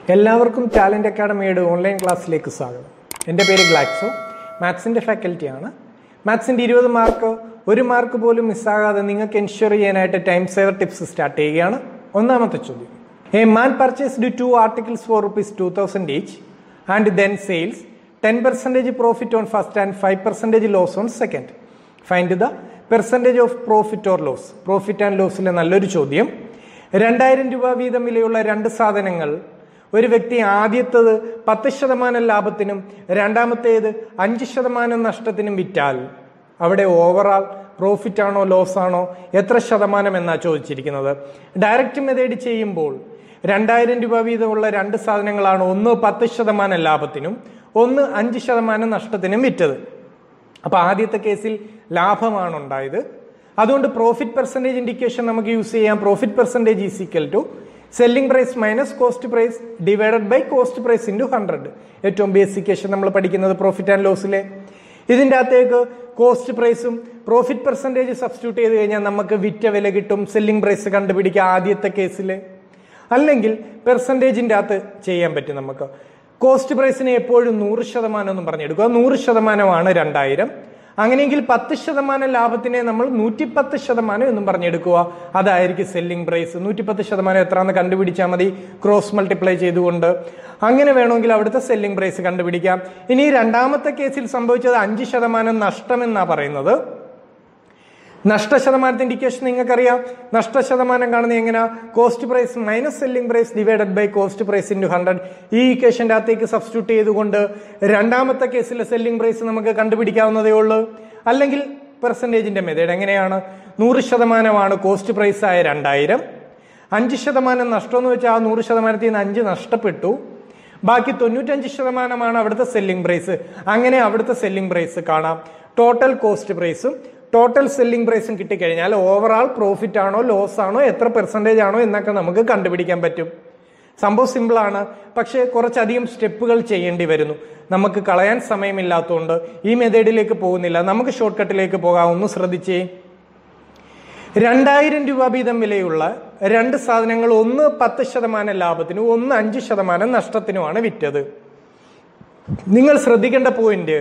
എല്ലാവർക്കും talent അക്കാഡമിയുടെ online ക്ലാസ്സിലേക്ക് സ്വാഗതം എൻ്റെ പേര് ഗ്ലാക്സോ മാത്സിൻ്റെ ഫാക്കൽറ്റിയാണ് മാത്സിൻ്റെ ഇരുപത് മാർക്ക് ഒരു മാർക്ക് പോലും മിസ്സാകാതെ നിങ്ങൾക്ക് എൻഷുർ ചെയ്യാനായിട്ട് ടൈം സേവർ ടിപ്സ് സ്റ്റാർട്ട് ചെയ്യുകയാണ് ഒന്നാമത്തെ ചോദ്യം a man purchased two articles for rupees two thousand each and then sales ten percentage profit on first and five percentage loss on second find the percentage of profit or loss profit and ലോസിലെ നല്ലൊരു ചോദ്യം രണ്ടായിരം രൂപ വീതം വിലയുള്ള രണ്ട് സാധനങ്ങൾ ഒരു വ്യക്തി ആദ്യത്തത് പത്ത് ശതമാനം ലാഭത്തിനും രണ്ടാമത്തേത് അഞ്ച് ശതമാനം നഷ്ടത്തിനും വിറ്റാൽ അവിടെ ഓവറാൾ പ്രോഫിറ്റ് ആണോ ലോസ് ആണോ എത്ര ശതമാനം എന്നാ ചോദിച്ചിരിക്കുന്നത് ഡയറക്റ്റ് മെത്തേഡ് ചെയ്യുമ്പോൾ രണ്ടായിരം രൂപ വീതമുള്ള രണ്ട് സാധനങ്ങളാണ് ഒന്ന് പത്ത് ശതമാനം ലാഭത്തിനും ഒന്ന് അഞ്ച് ശതമാനം നഷ്ടത്തിനും വിറ്റത് അപ്പൊ ആദ്യത്തെ കേസിൽ ലാഭമാണ് ഉണ്ടായത് അതുകൊണ്ട് പ്രോഫിറ്റ് പെർസെൻറ്റേജ് ഇൻഡിക്കേഷൻ നമുക്ക് യൂസ് ചെയ്യാം profit percentage is equal to selling price minus cost price divided by cost price into hundred ഏറ്റവും ബേസിക്കേഷൻ നമ്മൾ പഠിക്കുന്നത് പ്രോഫിറ്റ് ആൻഡ് ലോസിലെ ഇതിൻ്റെ അകത്തേക്ക് കോസ്റ്റ് പ്രൈസും പ്രോഫിറ്റ് പെർസെൻറ്റേജ് സബ്സ്റ്റിറ്റ്യൂട്ട് ചെയ്ത് കഴിഞ്ഞാൽ നമുക്ക് വിറ്റ വില കിട്ടും സെല്ലിംഗ് പ്രൈസ് കണ്ടുപിടിക്കുക ആദ്യത്തെ കേസിൽ അല്ലെങ്കിൽ പെർസെൻറ്റേജിൻ്റെ അകത്ത് ചെയ്യാൻ പറ്റും നമുക്ക് കോസ്റ്റ് പ്രൈസിനെ എപ്പോഴും നൂറ് ശതമാനം എന്നും പറഞ്ഞെടുക്കുക നൂറ് ശതമാനമാണ് രണ്ടായിരം അങ്ങനെയെങ്കിൽ പത്ത് ശതമാനം ലാഭത്തിനെ നമ്മൾ നൂറ്റിപ്പത്ത് ശതമാനം എന്നും പറഞ്ഞെടുക്കുക അതായിരിക്കും സെല്ലിംഗ് പ്രൈസ് നൂറ്റിപ്പത്ത് ശതമാനം എത്രയാണെന്ന് കണ്ടുപിടിച്ചാൽ മതി ക്രോസ് മൾട്ടിപ്ലൈ ചെയ്തുകൊണ്ട് അങ്ങനെ വേണമെങ്കിൽ അവിടുത്തെ സെല്ലിംഗ് പ്രൈസ് കണ്ടുപിടിക്കാം ഇനി രണ്ടാമത്തെ കേസിൽ സംഭവിച്ചത് അഞ്ച് ശതമാനം നഷ്ടമെന്നാണ് പറയുന്നത് നഷ്ടശതമാനത്തിന്റെ ഇൻഡിക്കേഷൻ നിങ്ങൾക്കറിയാം നഷ്ടശതമാനം കാണുന്നത് എങ്ങനെയാ cost price minus selling price divided by cost price into hundred ഈ ഇക്വേഷൻ്റെ അകത്തേക്ക് സബ്സ്റ്റിറ്റ്യൂട്ട് ചെയ്തുകൊണ്ട് രണ്ടാമത്തെ കേസിലെ സെല്ലിംഗ് പ്രൈസ് നമുക്ക് കണ്ടുപിടിക്കാവുന്നതേ ഉള്ളൂ അല്ലെങ്കിൽ പെർസെൻറ്റേജിന്റെ മെത്തേഡ് എങ്ങനെയാണ് നൂറ് ശതമാനമാണ് കോസ്റ്റ് പ്രൈസ് ആയ രണ്ടായിരം അഞ്ച് ശതമാനം നഷ്ടം എന്ന് വെച്ചാൽ ആ നൂറ് ശതമാനത്തിൽ നിന്ന് അഞ്ച് നഷ്ടപ്പെട്ടു ബാക്കി തൊണ്ണൂറ്റഞ്ച് ശതമാനമാണ് അവിടുത്തെ സെല്ലിംഗ് പ്രൈസ് അങ്ങനെ അവിടുത്തെ സെല്ലിംഗ് പ്രൈസ് കാണാം ടോട്ടൽ കോസ്റ്റ് പ്രൈസും ടോട്ടൽ സെല്ലിംഗ് പ്രൈസും കിട്ടിക്കഴിഞ്ഞാൽ ഓവറാൾ പ്രോഫിറ്റ് ആണോ ലോസ് ആണോ എത്ര പെർസെൻറ്റേജ് ആണോ എന്നൊക്കെ നമുക്ക് കണ്ടുപിടിക്കാൻ പറ്റും സംഭവം സിമ്പിളാണ് പക്ഷേ കുറച്ചധികം സ്റ്റെപ്പുകൾ ചെയ്യേണ്ടി വരുന്നു നമുക്ക് കളയാൻ സമയമില്ലാത്തതുകൊണ്ട് ഈ മെത്തേഡിലേക്ക് പോകുന്നില്ല നമുക്ക് ഷോർട്ട് കട്ടിലേക്ക് പോകാം ഒന്ന് ശ്രദ്ധിച്ചേ രണ്ടായിരം രൂപ വീതം വിലയുള്ള രണ്ട് സാധനങ്ങൾ ഒന്ന് പത്ത് ശതമാനം ലാഭത്തിനും ഒന്ന് അഞ്ച് ശതമാനം നഷ്ടത്തിനുമാണ് വിറ്റത് നിങ്ങൾ ശ്രദ്ധിക്കേണ്ട പോയിന്റ്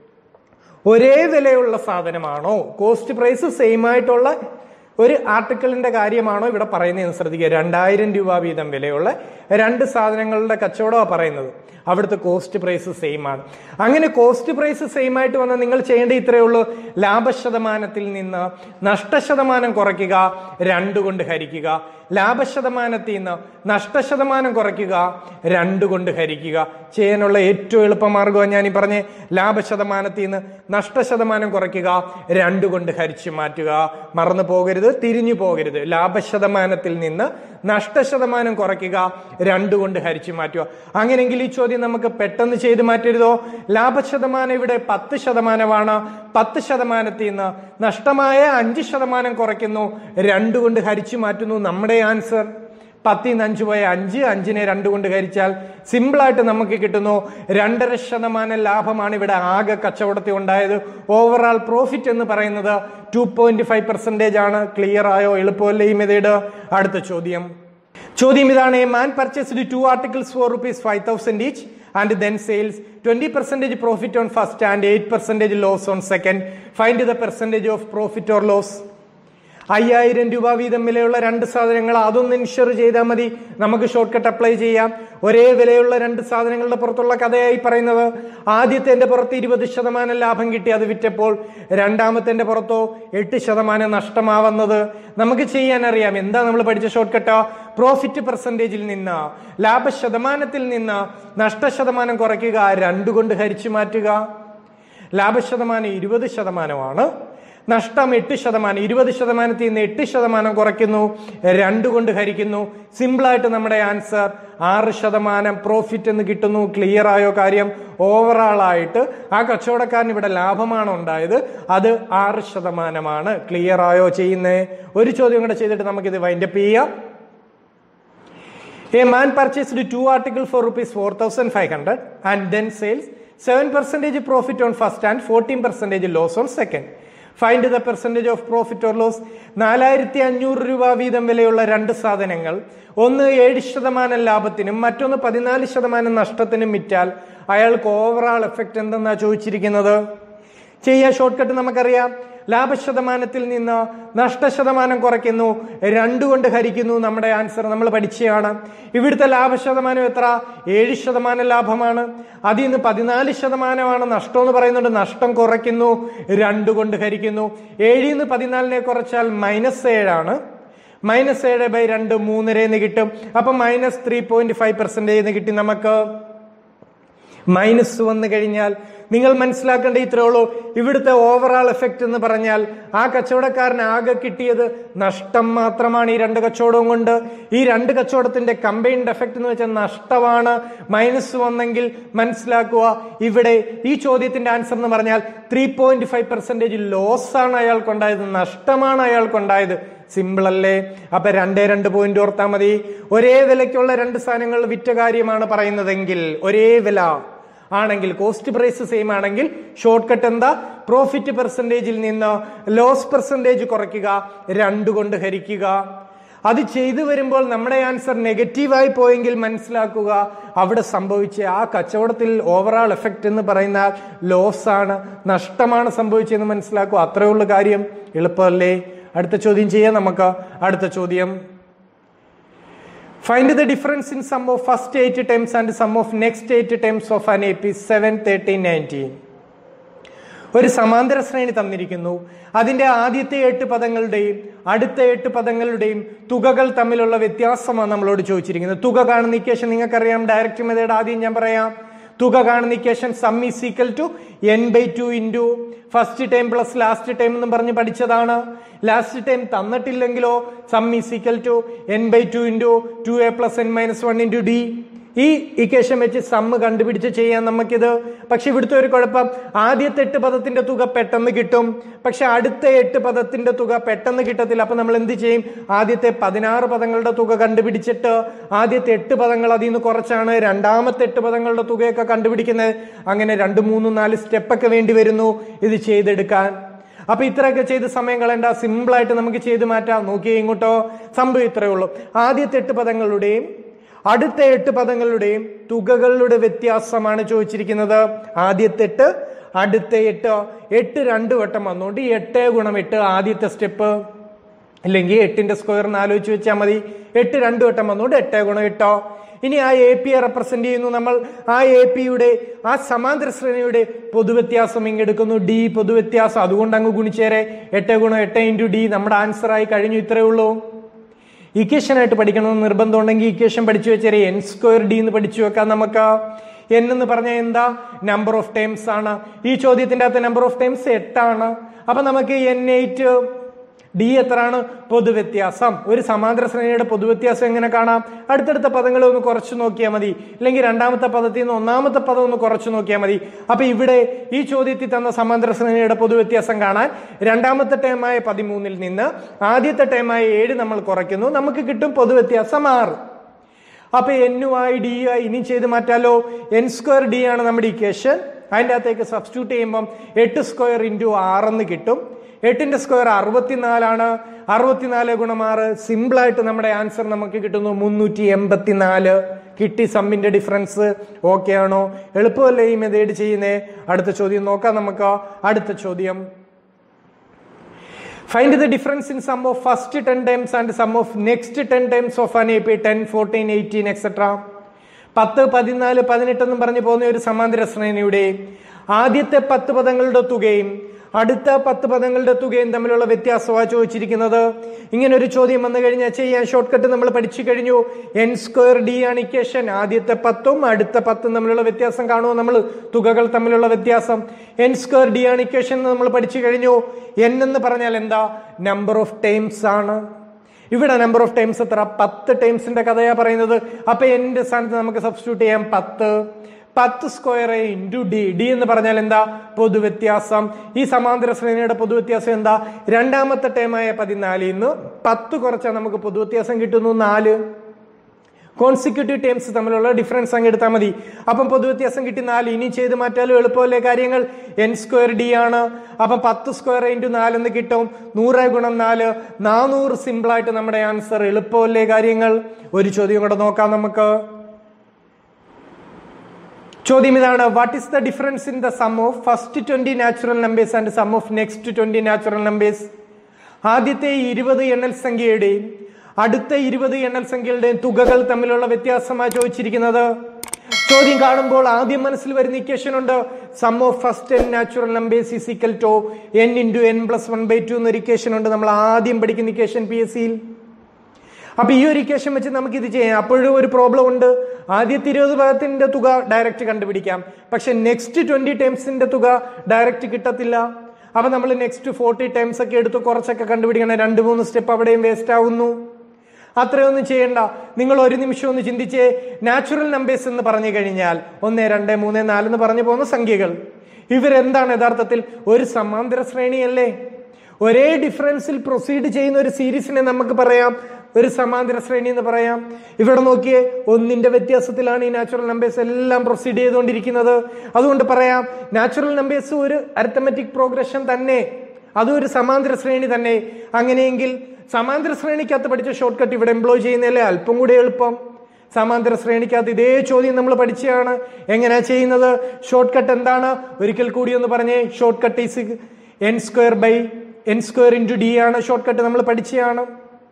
ഒരേ വിലയുള്ള സാധനമാണോ കോസ്റ്റ് പ്രൈസ് സെയിം ആയിട്ടുള്ള ഒരു ആർട്ടിക്കിളിന്റെ കാര്യമാണോ ഇവിടെ പറയുന്നതെന്ന് ശ്രദ്ധിക്കുക രണ്ടായിരം രൂപ വീതം വിലയുള്ള രണ്ട് സാധനങ്ങളുടെ കച്ചവടമാണ് പറയുന്നത് അവിടുത്തെ കോസ്റ്റ് പ്രൈസ് സെയിം ആണ് അങ്ങനെ കോസ്റ്റ് പ്രൈസ് സെയിം ആയിട്ട് വന്നാൽ നിങ്ങൾ ചെയ്യേണ്ട ഇത്രയേ ഉള്ളൂ ലാഭശതമാനത്തിൽ നിന്ന് നഷ്ടശതമാനം കുറയ്ക്കുക രണ്ട് കൊണ്ട് ഹരിക്കുക ലാഭശതമാനത്തിൽ നിന്ന് നഷ്ടശതമാനം കുറയ്ക്കുക രണ്ട് കൊണ്ട് ഹരിക്കുക ചെയ്യാനുള്ള ഏറ്റവും എളുപ്പമാർഗമാണ് ഞാൻ ഈ പറഞ്ഞ ലാഭശതമാനത്തിൽ നിന്ന് നഷ്ടശതമാനം കുറയ്ക്കുക രണ്ട് കൊണ്ട് ഹരിച്ചു മാറ്റുക മറന്നു പോകരുത് തിരിഞ്ഞു പോകരുത് ലാഭശതമാനത്തിൽ നിന്ന് നഷ്ടശതമാനം കുറയ്ക്കുക രണ്ട് കൊണ്ട് ഹരിച്ചു മാറ്റുക അങ്ങനെയെങ്കിൽ ഈ ചോദ്യം നമുക്ക് പെട്ടെന്ന് ചെയ്ത് മാറ്റരുതോ ലാഭശതമാനം ഇവിടെ പത്ത് ശതമാനമാണ് പത്ത് ശതമാനത്തിൽ നിന്ന് നഷ്ടമായ അഞ്ച് ശതമാനം കുറയ്ക്കുന്നു രണ്ട് കൊണ്ട് ഹരിച്ചു മാറ്റുന്നു നമ്മുടെ ആൻസർ പത്തിൽ നിന്ന് അഞ്ച് പോയ അഞ്ച് അഞ്ചിനെ രണ്ട് കൊണ്ട് ഹരിച്ചാൽ സിമ്പിളായിട്ട് നമുക്ക് കിട്ടുന്നു രണ്ടര ശതമാനം ലാഭമാണ് ഇവിടെ ആകെ കച്ചവടത്തിൽ ഉണ്ടായത് ഓവറാൾ പ്രോഫിറ്റ് എന്ന് പറയുന്നത് ടു പോയിന്റ് ഫൈവ് പെർസെൻറ്റേജ് ആണ് ക്ലിയർ ആയോ എളുപ്പമല്ലേ ഈ മെത്തേഡ് അടുത്ത ചോദ്യം ചോദ്യം ഇതാണ് a man purchased two articles for rupees five thousand each and then sales twenty percentage profit on first and eight percentage loss on second find the percentage of profit or loss അയ്യായിരം രൂപ വീതം വിലയുള്ള രണ്ട് സാധനങ്ങൾ അതൊന്ന് insure ചെയ്താൽ മതി നമുക്ക് ഷോർട്ട് കട്ട് അപ്ലൈ ചെയ്യാം ഒരേ വിലയുള്ള രണ്ട് സാധനങ്ങളുടെ പുറത്തുള്ള കഥയായി പറയുന്നത് ആദ്യത്തെ പുറത്ത് ഇരുപത് ശതമാനം ലാഭം കിട്ടി അത് വിറ്റപ്പോൾ രണ്ടാമത്തെ പുറത്തോ എട്ട് ശതമാനം നഷ്ടമാവുന്നത് നമുക്ക് ചെയ്യാൻ അറിയാം എന്താ നമ്മൾ പഠിച്ച ഷോർട്ട് കട്ട് പ്രോഫിറ്റ് പെർസെൻറ്റേജിൽ നിന്ന് ലാഭശതമാനത്തിൽ നിന്ന് നഷ്ടശതമാനം കുറയ്ക്കുക രണ്ടു കൊണ്ട് ഹരിച്ചു മാറ്റുക ലാഭശതമാനം ഇരുപത് ശതമാനമാണ് നഷ്ടം എട്ട് ശതമാനം ഇരുപത് ശതമാനത്തിൽ നിന്ന് എട്ട് ശതമാനം കുറയ്ക്കുന്നു രണ്ട് കൊണ്ട് ഹരിക്കുന്നു സിമ്പിളായിട്ട് നമ്മുടെ ആൻസർ ആറ് ശതമാനം പ്രോഫിറ്റ് എന്ന് കിട്ടുന്നു ക്ലിയർ ആയോ കാര്യം ഓവറാൾ ആയിട്ട് ആ കച്ചവടക്കാരൻ ഇവിടെ ലാഭമാണ് ഉണ്ടായത് അത് ആറ് ശതമാനമാണ് ക്ലിയർ ആയോ ചെയ്യുന്നേ ഒരു ചോദ്യം കൂടെ ചെയ്തിട്ട് നമുക്കിത് വൈൻഡപ്പ് ചെയ്യാം A man purchased two articles for rupees 4500 and then sells 7 percentage profit on first and 14 percentage loss on second. Find the percentage of profit or loss നാലായിരത്തി അഞ്ഞൂറ് രൂപ വീതം വിലയുള്ള രണ്ട് സാധനങ്ങൾ ഒന്ന് ഏഴ് ശതമാനം ലാഭത്തിനും മറ്റൊന്ന് പതിനാല് ശതമാനം നഷ്ടത്തിനും വിറ്റാൽ അയാൾക്ക് ഓവറാൾ എഫക്റ്റ് എന്തെന്നാ ചോദിച്ചിരിക്കുന്നത് ചെയ്യാൻ ഷോർട്ട് കട്ട് നമുക്കറിയാം ലാഭശതമാനത്തിൽ നിന്ന് നഷ്ടശതമാനം കുറയ്ക്കുന്നു രണ്ടു കൊണ്ട് ഹരിക്കുന്നു നമ്മുടെ ആൻസർ നമ്മൾ പഠിച്ചതാണ് ഇവിടുത്തെ ലാഭശതമാനം എത്ര ഏഴ് ശതമാനം ലാഭമാണ് അതിൽ നിന്ന് പതിനാല് ശതമാനമാണ് നഷ്ടം എന്ന് പറയുന്നുണ്ട് നഷ്ടം കുറയ്ക്കുന്നു രണ്ടു കൊണ്ട് ഹരിക്കുന്നു ഏഴിൽ നിന്ന് പതിനാലിനെ കുറച്ചാൽ മൈനസ് ഏഴാണ് മൈനസ് ഏഴ് ബൈ രണ്ട് മൂന്നരന്ന് കിട്ടും അപ്പൊ minus three point five percentage കിട്ടി നമുക്ക് മൈനസ് വന്നു കഴിഞ്ഞാൽ നിങ്ങൾ മനസ്സിലാക്കേണ്ട ഇത്രേ ഉള്ളൂ ഇവിടുത്തെ ഓവറാൾ എഫക്റ്റ് എന്ന് പറഞ്ഞാൽ ആ കച്ചവടക്കാരൻ ആകെ കിട്ടിയത് നഷ്ടം മാത്രമാണ് ഈ രണ്ട് കച്ചവടവും കൊണ്ട് ഈ രണ്ട് കച്ചവടത്തിന്റെ കമ്പൈൻഡ് എഫക്റ്റ് എന്ന് വെച്ചാൽ നഷ്ടമാണ് മൈനസ് വന്നെങ്കിൽ മനസ്സിലാക്കുക ഇവിടെ ഈ ചോദ്യത്തിന്റെ ആൻസർ എന്ന് പറഞ്ഞാൽ three point five percentage loss ആണ് അയാൾക്കുണ്ടായത് നഷ്ടമാണ് അയാൾക്കുണ്ടായത് സിമ്പിൾ അല്ലേ അപ്പൊ രണ്ടേ രണ്ട് പോയിന്റ് ഓർത്താൽ മതി ഒരേ വിലയ്ക്കുള്ള രണ്ട് സാധനങ്ങൾ വിറ്റ കാര്യമാണ് പറയുന്നതെങ്കിൽ ഒരേ വില ആണെങ്കിൽ കോസ്റ്റ് പ്രൈസ് സെയിം ആണെങ്കിൽ ഷോർട്ട് കട്ട് എന്താ പ്രോഫിറ്റ് പെർസെൻറ്റേജിൽ നിന്ന് ലോസ് പെർസെൻറ്റേജ് കുറയ്ക്കുക രണ്ട് കൊണ്ട് ഹരിക്കുക അത് ചെയ്തു വരുമ്പോൾ നമ്മുടെ ആൻസർ നെഗറ്റീവായി പോയെങ്കിൽ മനസ്സിലാക്കുക അവിടെ സംഭവിച്ച ആ കച്ചവടത്തിൽ ഓവറാൾ എഫക്റ്റ് എന്ന് പറയുന്ന ലോസ് ആണ് നഷ്ടമാണ് സംഭവിച്ചതെന്ന് മനസ്സിലാക്കുക അത്രയേ ഉള്ളൂ കാര്യം എളുപ്പമല്ലേ അടുത്ത ചോദ്യം ചെയ്യാം നമുക്ക് അടുത്ത ചോദ്യം find the difference in sum of first eight times and sum of next eight times of an A P seven thirteen nineteen ഒരു സമാന്തര ശ്രേണി തന്നിരിക്കുന്നു അതിന്റെ ആദ്യത്തെ എട്ട് പദങ്ങളുടെയും അടുത്ത എട്ട് പദങ്ങളുടെയും തുകകൾ തമ്മിലുള്ള വ്യത്യാസമാണ് നമ്മളോട് ചോദിച്ചിരിക്കുന്നത് തുക കാണുന്ന ഇക്വേഷൻ നിങ്ങൾക്കറിയാം ഡയറക്റ്റ് മെത്തേഡ് ആദ്യം ഞാൻ പറയാം തുക കാണുന്ന equation sum is equal to N by two into first time plus last time എന്ന് പറഞ്ഞ് പഠിച്ചതാണ് ലാസ്റ്റ് ടൈം തന്നിട്ടില്ലെങ്കിലോ sum is equal to N by two into two A plus N minus one into D ഈ equation വെച്ച് sum കണ്ടുപിടിച്ച് ചെയ്യാം നമുക്കിത് പക്ഷെ ഇവിടുത്തെ ഒരു കുഴപ്പം ആദ്യത്തെ എട്ട് പദത്തിന്റെ തുക പെട്ടെന്ന് കിട്ടും പക്ഷെ അടുത്ത എട്ട് പദത്തിന്റെ തുക പെട്ടെന്ന് കിട്ടത്തില്ല അപ്പൊ നമ്മൾ എന്ത് ചെയ്യും ആദ്യത്തെ പതിനാറ് പദങ്ങളുടെ തുക കണ്ടുപിടിച്ചിട്ട് ആദ്യത്തെ എട്ട് പദങ്ങൾ അതിൽ നിന്ന് കുറച്ചാണ് രണ്ടാമത്തെ എട്ട് പദങ്ങളുടെ തുകയൊക്കെ കണ്ടുപിടിക്കുന്നത് അങ്ങനെ രണ്ട് മൂന്ന് നാല് സ്റ്റെപ്പൊക്കെ വേണ്ടി വരുന്നു ഇത് ചെയ്തെടുക്കാൻ അപ്പൊ ഇത്രയൊക്കെ ചെയ്ത് സമയം കളയണ്ട സിമ്പിൾ ആയിട്ട് നമുക്ക് ചെയ്ത് മാറ്റാം നോക്കിയേ ഇങ്ങോട്ടോ സംഭവം ഇത്രയേ ഉള്ളൂ ആദ്യത്തെ എട്ട് പദങ്ങളുടെയും അടുത്ത എട്ട് പദങ്ങളുടെയും തുകകളുടെ വ്യത്യാസമാണ് ചോദിച്ചിരിക്കുന്നത് ആദ്യത്തെ എട്ട് അടുത്ത എട്ട് എട്ട് രണ്ട് വട്ടം വന്നുകൊണ്ട് ഈ എട്ട് ഗുണം എട്ട് ആദ്യത്തെ സ്റ്റെപ്പ് ഇല്ലെങ്കിൽ എട്ടിന്റെ സ്ക്വയർ എന്ന് ആലോചിച്ച് വെച്ചാൽ മതി എട്ട് രണ്ട് വട്ടം വന്നുകൊണ്ട് എട്ട് ഗുണം എട്ടോ ഇനി ആ എ പിയെ റെപ്രസെന്റ് ചെയ്യുന്നു നമ്മൾ ആ എ പിയുടെ ആ സമാന്തര ശ്രേണിയുടെ പൊതുവ്യത്യാസം ഇങ്ങെടുക്കുന്നു ഡി പൊതുവ്യത്യാസം അതുകൊണ്ട് അങ്ങ് ഗുണിച്ചേരെ എട്ട് ഗുണം എട്ട് ഇൻറ്റു ഡി നമ്മുടെ ആൻസർ ആയി കഴിഞ്ഞു ഇത്രയേ ഉള്ളൂ ഇക്വേഷൻ ആയിട്ട് പഠിക്കണമെന്ന് നിർബന്ധം ഉണ്ടെങ്കിൽ ഇക്വേഷൻ പഠിച്ചു വെച്ചാൽ എൻ സ്ക്വയർ ഡി എന്ന് പഠിച്ചു വെക്കാം നമുക്ക് എൻ എന്ന് പറഞ്ഞാൽ എന്താ നമ്പർ ഓഫ് ടൈംസ് ആണ് ഈ ചോദ്യത്തിന്റെ അകത്ത് നമ്പർ ഓഫ് ടൈംസ് എട്ടാണ് അപ്പൊ നമുക്ക് എൻ എയ്റ്റ് ഡി എത്രയാണ് പൊതുവ്യത്യാസം ഒരു സമാന്തര ശ്രേണിയുടെ പൊതുവ്യത്യാസം എങ്ങനെ കാണാം അടുത്തടുത്ത പദങ്ങൾ ഒന്ന് കുറച്ച് നോക്കിയാൽ മതി അല്ലെങ്കിൽ രണ്ടാമത്തെ പദത്തിൽ നിന്ന് ഒന്നാമത്തെ പദം ഒന്ന് കുറച്ച് നോക്കിയാൽ മതി അപ്പൊ ഇവിടെ ഈ ചോദ്യത്തിൽ തന്ന സമാന്തര ശ്രേണിയുടെ പൊതുവ്യത്യാസം കാണാൻ രണ്ടാമത്തെ ടൈമായ പതിമൂന്നിൽ നിന്ന് ആദ്യത്തെ ടൈമായ ഏഴ് നമ്മൾ കുറയ്ക്കുന്നു നമുക്ക് കിട്ടും പൊതുവ്യത്യാസം ആറ് അപ്പൊ എന്നുമായി ഡി ആയി ഇനി ചെയ്ത് മാറ്റാലോ എൻ സ്ക്വയർ ഡി ആണ് നമ്മുടെ ഇക്വേഷൻ അതിൻ്റെ അകത്തേക്ക് സബ്സ്റ്റിറ്റ്യൂട്ട് ചെയ്യുമ്പം എട്ട് സ്ക്വയർ ഇൻറ്റു ആറെന്ന് കിട്ടും എട്ടിന്റെ സ്ക്വയർ അറുപത്തിനാലാണ് അറുപത്തിനാല് ഗുണം ആറ് സിമ്പിളായിട്ട് നമ്മുടെ ആൻസർ നമുക്ക് കിട്ടുന്നു മുന്നൂറ്റി എൺപത്തിനാല് കിട്ടി സമ്മിന്റെ ഡിഫറൻസ് ഓക്കെ ആണോ എളുപ്പമല്ലേ ഈ മെത്തേഡ് ചെയ്യുന്നേ അടുത്ത ചോദ്യം നോക്കാം നമുക്ക് അടുത്ത ചോദ്യം find the difference in sum of first ten times and sum of next ten times of an A P ten fourteen eighteen etcetera പത്ത് പതിനാല് പതിനെട്ട് എന്നും പറഞ്ഞു പോകുന്ന ഒരു സമാന്തര ശ്രേണിയുടെ ആദ്യത്തെ പത്ത് പദങ്ങളുടെ തുകയും അടുത്ത പത്ത് പദങ്ങളുടെ തുകയും തമ്മിലുള്ള വ്യത്യാസമാണ് ചോദിച്ചിരിക്കുന്നത് ഇങ്ങനെ ഒരു ചോദ്യം വന്നു കഴിഞ്ഞാൽ ചെയ്യാൻ ഷോർട്ട് കട്ട് നമ്മൾ പഠിച്ചു കഴിഞ്ഞു എൻ സ്ക്വയർ ഡി ആണ് ഇക്വേഷൻ ആദ്യത്തെ പത്തും അടുത്ത പത്തും തമ്മിലുള്ള വ്യത്യാസം കാണുമോ നമ്മൾ തുകകൾ തമ്മിലുള്ള വ്യത്യാസം എൻ സ്ക്വയർ ഡി ആണ് ഇക്വേഷൻ നമ്മൾ പഠിച്ചു കഴിഞ്ഞു എൻ എന്ന് പറഞ്ഞാൽ എന്താ നമ്പർ ഓഫ് ടൈംസ് ആണ് ഇവിടെ നമ്പർ ഓഫ് ടൈംസ് എത്ര പത്ത് ടൈംസിന്റെ കഥയാ പറയുന്നത് അപ്പൊ എന്റെ സ്ഥാനത്ത് നമുക്ക് സബ്സ്റ്റിറ്റ്യൂട്ട് ചെയ്യാം പത്ത് പത്ത് സ്ക്വയർ ഇൻറ്റു ഡി ഡി എന്ന് പറഞ്ഞാൽ എന്താ പൊതുവ്യത്യാസം ഈ സമാന്തര ശ്രേണിയുടെ പൊതുവ്യത്യാസം എന്താ രണ്ടാമത്തെ ടേമായ പതിനാലിൽ നിന്ന് പത്ത് കുറച്ചാൽ നമുക്ക് പൊതുവ്യത്യാസം കിട്ടുന്നു നാല് കോൺസിക്യൂട്ടീവ് ടേംസ് തമ്മിലുള്ള ഡിഫറൻസ് അങ്ങ് എടുത്താൽ മതി അപ്പം പൊതുവ്യത്യാസം കിട്ടി നാല് ഇനി ചെയ്ത് മാറ്റാലും എളുപ്പമല്ലേ കാര്യങ്ങൾ എൻ സ്ക്വയർ ഡി ആണ് അപ്പം പത്ത് സ്ക്വയർ ഇൻറ്റു നാലെന്ന് കിട്ടും നൂറ് ഗുണം നാല് നാനൂറ് സിമ്പിളായിട്ട് നമ്മുടെ ആൻസർ എളുപ്പമല്ലേ കാര്യങ്ങൾ ഒരു ചോദ്യം കൂടെ നോക്കാം നമുക്ക് ചോദ്യം ഇതാണ് what is the difference in the sum of first twenty natural numbers and sum of next twenty natural numbers ആദ്യത്തെ ഇരുപത് എണ്ണൽ സംഖ്യയുടെയും അടുത്ത ഇരുപത് എണ്ണൽ സംഖ്യകളുടെയും തുകകൾ തമ്മിലുള്ള വ്യത്യാസമാണ് ചോദിച്ചിരിക്കുന്നത് ചോദ്യം കാണുമ്പോൾ ആദ്യം മനസ്സിൽ വരുന്ന ഇക്വേഷൻ ഉണ്ട് sum of first N natural numbers is equal to N into N plus one by two എന്നൊരു ഇക്വേഷൻ ഉണ്ട് നമ്മൾ ആദ്യം പഠിക്കുന്ന ഇക്വേഷൻ പി എസ് സിയിൽ അപ്പൊ ഈ ഒരു ഇക്വേഷൻ വെച്ച് നമുക്ക് ഇത് ചെയ്യാം അപ്പോഴും ഒരു പ്രോബ്ലം ഉണ്ട് ആദ്യത്തെ ഇരുപത് ഭാഗത്തിന്റെ തുക ഡയറക്റ്റ് കണ്ടുപിടിക്കാം പക്ഷെ നെക്സ്റ്റ് ട്വന്റി ടൈംസിന്റെ തുക ഡയറക്റ്റ് കിട്ടത്തില്ല അപ്പൊ നമ്മൾ നെക്സ്റ്റ് ഫോർട്ടി ടൈംസ് ഒക്കെ എടുത്ത് കുറച്ചൊക്കെ കണ്ടുപിടിക്കണം രണ്ട് മൂന്ന് സ്റ്റെപ്പ് അവിടെയും വേസ്റ്റ് ആവുന്നു അത്രയൊന്നും ചെയ്യണ്ട നിങ്ങൾ ഒരു നിമിഷം ഒന്ന് ചിന്തിച്ചേ നാച്ചുറൽ നമ്പേഴ്സ് എന്ന് പറഞ്ഞു കഴിഞ്ഞാൽ ഒന്ന് രണ്ട് മൂന്ന് നാല് എന്ന് പറഞ്ഞു പോകുന്ന സംഖ്യകൾ ഇവരെന്താണ് യഥാർത്ഥത്തിൽ ഒരു സമാന്തര ശ്രേണിയല്ലേ ഒരേ ഡിഫറൻസിൽ പ്രൊസീഡ് ചെയ്യുന്ന ഒരു സീരീസിനെ നമുക്ക് പറയാം ഒരു സമാന്തര ശ്രേണി എന്ന് പറയാം ഇവിടെ നോക്കിയേ ഒന്നിന്റെ വ്യത്യാസത്തിലാണ് ഈ നാച്ചുറൽ നമ്പേഴ്സ് എല്ലാം പ്രൊസീഡ് ചെയ്തുകൊണ്ടിരിക്കുന്നത് അതുകൊണ്ട് പറയാം നാച്ചുറൽ നമ്പേഴ്സ് ഒരു അരിത്തമെറ്റിക് പ്രോഗ്രഷൻ തന്നെ അതും ഒരു സമാന്തര ശ്രേണി തന്നെ അങ്ങനെയെങ്കിൽ സമാന്തര ശ്രേണിക്കകത്ത് പഠിച്ച ഷോർട്ട് കട്ട് ഇവിടെ എംപ്ലോയ് ചെയ്യുന്നതല്ലേ അല്പം കൂടി എളുപ്പം സമാന്തര ശ്രേണിക്കകത്ത് ഇതേ ചോദ്യം നമ്മൾ പഠിച്ചതാണ് എങ്ങനെയാ ചെയ്യുന്നത് ഷോർട്ട് കട്ട് എന്താണ് ഒരിക്കൽ കൂടി ഒന്ന് പറഞ്ഞേ short cut is N square by N square into D ആണ് ഷോർട്ട് കട്ട് നമ്മൾ പഠിച്ചതാണ്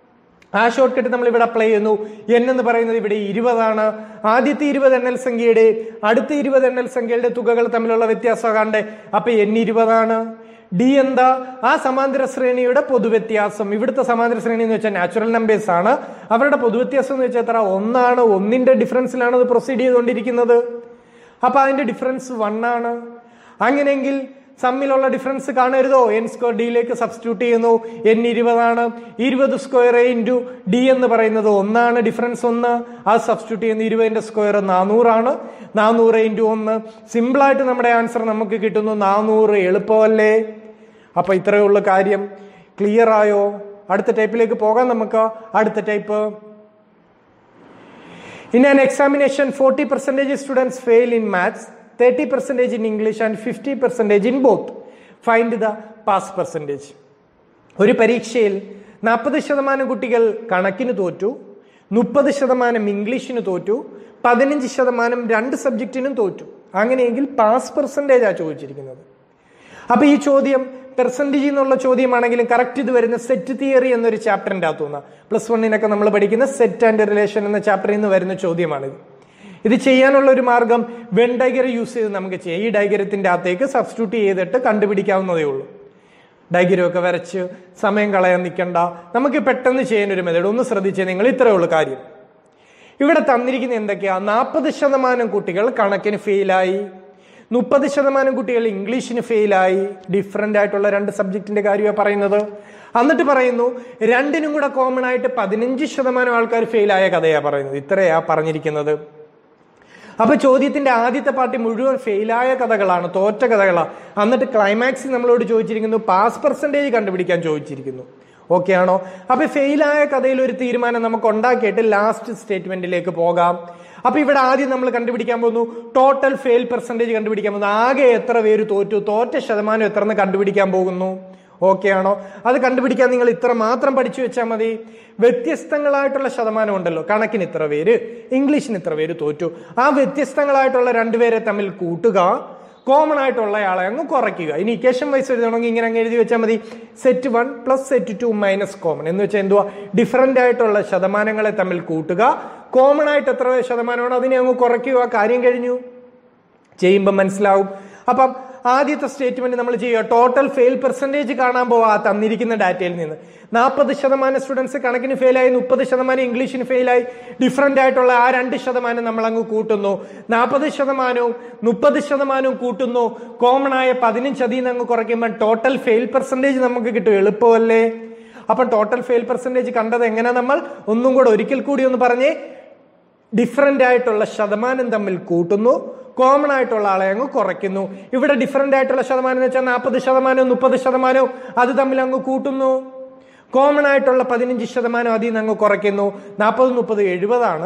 ആ ഷോർട്ട് കട്ട് നമ്മൾ ഇവിടെ അപ്ലൈ ചെയ്യുന്നു എൻ എന്ന് പറയുന്നത് ഇവിടെ ഇരുപതാണ് ആദ്യത്തെ ഇരുപത് എണ്ണൽ സംഖ്യയുടെ അടുത്ത ഇരുപത് എണ്ണൽ സംഖ്യയുടെ തുകകൾ തമ്മിലുള്ള വ്യത്യാസം കാണണ്ടേ അപ്പൊ എൻ ഇരുപതാണ് ഡി എന്താ ആ സമാന്തര ശ്രേണിയുടെ പൊതുവ്യത്യാസം ഇവിടുത്തെ സമാന്തര ശ്രേണി എന്ന് വെച്ചാൽ നാച്ചുറൽ നമ്പേഴ്സ് ആണ് അവരുടെ പൊതുവ്യത്യാസം എന്ന് വെച്ചാൽ എത്ര ഒന്നാണ് ഒന്നിന്റെ ഡിഫറൻസിലാണ് അത് പ്രൊസീഡ് ചെയ്തുകൊണ്ടിരിക്കുന്നത് അപ്പൊ അതിന്റെ ഡിഫറൻസ് വൺ ആണ് അങ്ങനെയെങ്കിൽ സമ്മിലുള്ള ഡിഫറൻസ് കാണരുതോ എൻ സ്ക്വയർ ഡിയിലേക്ക് സബ്സ്റ്റിറ്റ്യൂട്ട് ചെയ്യുന്നു എൻ ഇരുപതാണ് ഇരുപത് സ്ക്വയർ ഇൻറ്റു ഡി എന്ന് പറയുന്നത് ഒന്നാണ് ഡിഫറൻസ് ഒന്ന് അത് സബ്സ്റ്റിറ്റ്യൂട്ട് ചെയ്യുന്ന ഇരുപതിന്റെ സ്ക്വയർ നാനൂറാണ് നാനൂറ് ഇൻറ്റു ഒന്ന് സിമ്പിളായിട്ട് നമ്മുടെ ആൻസർ നമുക്ക് കിട്ടുന്നു നാനൂറ് എളുപ്പമല്ലേ അപ്പൊ ഇത്രയേ ഉള്ളൂ കാര്യം ക്ലിയർ ആയോ അടുത്ത ടൈപ്പിലേക്ക് പോകാം നമുക്ക് അടുത്ത type In an examination, 40 percentage students fail in maths, 30 percentage in English, and 50 percentage in both. Find the pass percentage. ഒരു പരീക്ഷയിൽ നാൽപ്പത് ശതമാനം കുട്ടികൾ കണക്കിന് തോറ്റു മുപ്പത് ശതമാനം ഇംഗ്ലീഷിന് തോറ്റു പതിനഞ്ച് ശതമാനം രണ്ട് സബ്ജക്റ്റിനും തോറ്റു അങ്ങനെയെങ്കിൽ പാസ് പെർസെൻറ്റേജ് ആ ചോദിച്ചിരിക്കുന്നത് അപ്പൊ ഈ ചോദ്യം പെർസെൻറ്റേജ് എന്നുള്ള ചോദ്യമാണെങ്കിലും കറക്റ്റ് ഇത് വരുന്ന സെറ്റ് തിയറി എന്നൊരു ചാപ്റ്ററിൻ്റെ അകത്തു നിന്ന് പ്ലസ് വണ്ണിനൊക്കെ നമ്മൾ പഠിക്കുന്ന സെറ്റ് ആൻഡ് റിലേഷൻ എന്ന ചാപ്റ്ററിൽ നിന്ന് വരുന്ന ചോദ്യമാണിത് ഇത് ചെയ്യാനുള്ള ഒരു മാർഗം വെൻ ഡയഗർ യൂസ് ചെയ്ത് നമുക്ക് ചെയ്യാം ഈ ഡയഗരത്തിന്റെ അകത്തേക്ക് സബ്സ്റ്റിറ്റ്യൂട്ട് ചെയ്തിട്ട് കണ്ടുപിടിക്കാവുന്നതേ ഉള്ളൂ ഡയഗ്രമൊക്കെ വരച്ച് സമയം കളയാൻ നിൽക്കണ്ട നമുക്ക് പെട്ടെന്ന് ചെയ്യാൻ ഒരു മെത്തേഡ് ഒന്ന് ശ്രദ്ധിച്ചേ നിങ്ങൾ ഇത്രയേ ഉള്ളൂ കാര്യം ഇവിടെ തന്നിരിക്കുന്ന എന്തൊക്കെയാ നാൽപ്പത് ശതമാനം കുട്ടികൾ കണക്കിന് ഫെയിലായി മുപ്പത് ശതമാനം കുട്ടികൾ ഇംഗ്ലീഷിന് ഫെയിലായി ഡിഫറെൻ്റ് ആയിട്ടുള്ള രണ്ട് സബ്ജക്റ്റിന്റെ കാര്യമാണ് പറയുന്നത് എന്നിട്ട് പറയുന്നു രണ്ടിനും കൂടെ കോമൺ ആയിട്ട് പതിനഞ്ച് ശതമാനം ആൾക്കാർ ഫെയിലായ കഥയാണ് പറയുന്നത് ഇത്രയാ പറഞ്ഞിരിക്കുന്നത് അപ്പൊ ചോദ്യത്തിന്റെ ആദ്യത്തെ പാർട്ടി മുഴുവൻ ഫെയിലായ കഥകളാണ് തോറ്റ കഥകളാണ് എന്നിട്ട് ക്ലൈമാക്സിൽ നമ്മളോട് ചോദിച്ചിരിക്കുന്നു പാസ് പെർസെൻറ്റേജ് കണ്ടുപിടിക്കാൻ ചോദിച്ചിരിക്കുന്നു ഓക്കെ ആണോ അപ്പൊ ഫെയിലായ കഥയിൽ ഒരു തീരുമാനം നമുക്ക് ഉണ്ടാക്കിയിട്ട് ലാസ്റ്റ് സ്റ്റേറ്റ്മെന്റിലേക്ക് പോകാം അപ്പൊ ഇവിടെ ആദ്യം നമ്മൾ കണ്ടുപിടിക്കാൻ പോകുന്നു ടോട്ടൽ ഫെയിൽ പെർസെൻറ്റേജ് കണ്ടുപിടിക്കാൻ പോകുന്നു ആകെ എത്ര പേര് തോറ്റു തോറ്റ ശതമാനം എത്ര എന്ന് കണ്ടുപിടിക്കാൻ പോകുന്നു ഓക്കെ ആണോ അത് കണ്ടുപിടിക്കാൻ നിങ്ങൾ ഇത്ര മാത്രം പഠിച്ചു വെച്ചാൽ മതി വ്യത്യസ്തങ്ങളായിട്ടുള്ള ശതമാനം ഉണ്ടല്ലോ കണക്കിന് ഇത്ര പേര് ഇംഗ്ലീഷിന് ഇത്ര പേര് തോറ്റു ആ വ്യത്യസ്തങ്ങളായിട്ടുള്ള രണ്ടുപേരെ തമ്മിൽ കൂട്ടുക കോമൺ ആയിട്ടുള്ള ആളെ അങ്ങ് കുറയ്ക്കുക ഇനി ഇക്വേഷൻ വൈസ് എഴുതണമെങ്കിൽ ഇങ്ങനെ അങ്ങ് എഴുതി വെച്ചാൽ മതി set one plus set two minus common എന്ന് വെച്ചാൽ എന്തുവാ ഡിഫറൻ്റ് ആയിട്ടുള്ള ശതമാനങ്ങളെ തമ്മിൽ കൂട്ടുക കോമൺ ആയിട്ട് എത്ര ശതമാനമാണോ അതിനെ അങ്ങ് കുറയ്ക്കുക കാര്യം കഴിഞ്ഞു ചെയ്യുമ്പോൾ മനസ്സിലാവും അപ്പം ആദ്യത്തെ സ്റ്റേറ്റ്മെന്റ് നമ്മൾ ചെയ്യുക ടോട്ടൽ ഫെയിൽ പെർസെൻറ്റേജ് കാണാൻ പോവാ തന്നിരിക്കുന്ന ഡാറ്റയിൽ നിന്ന് നാൽപ്പത് ശതമാനം സ്റ്റുഡൻസ് കണക്കിന് ഫെയിലായി മുപ്പത് ശതമാനം ഇംഗ്ലീഷിന് ഫെയിലായി ഡിഫറൻ്റ് ആയിട്ടുള്ള ആ രണ്ട് ശതമാനം നമ്മൾ അങ്ങ് കൂട്ടുന്നു നാൽപ്പത് ശതമാനവും മുപ്പത് ശതമാനവും കൂട്ടുന്നു കോമൺ ആയ പതിനഞ്ച് അതിൽ നിന്ന് അങ്ങ് കുറയ്ക്കുമ്പോൾ ടോട്ടൽ ഫെയിൽ പെർസെൻറ്റേജ് നമുക്ക് കിട്ടും എളുപ്പമല്ലേ അപ്പം ടോട്ടൽ ഫെയിൽ പെർസെൻറ്റേജ് കണ്ടത് എങ്ങനെ നമ്മൾ ഒന്നും കൂടെ ഒരിക്കൽ കൂടി ഒന്ന് പറഞ്ഞേ ഡിഫറൻ്റ് ആയിട്ടുള്ള ശതമാനം തമ്മിൽ കൂട്ടുന്നു കോമൺ ആയിട്ടുള്ള ആളെ അങ്ങ് കുറയ്ക്കുന്നു ഇവിടെ ഡിഫറൻ്റ് ആയിട്ടുള്ള ശതമാനം എന്ന് വെച്ചാൽ നാൽപ്പത് ശതമാനവും മുപ്പത് ശതമാനവും അത് തമ്മിൽ അങ്ങ് കൂട്ടുന്നു കോമൺ ആയിട്ടുള്ള പതിനഞ്ച് ശതമാനം അതിൽ നിന്ന് അങ്ങ് കുറയ്ക്കുന്നു നാൽപ്പത് മുപ്പത് എഴുപതാണ്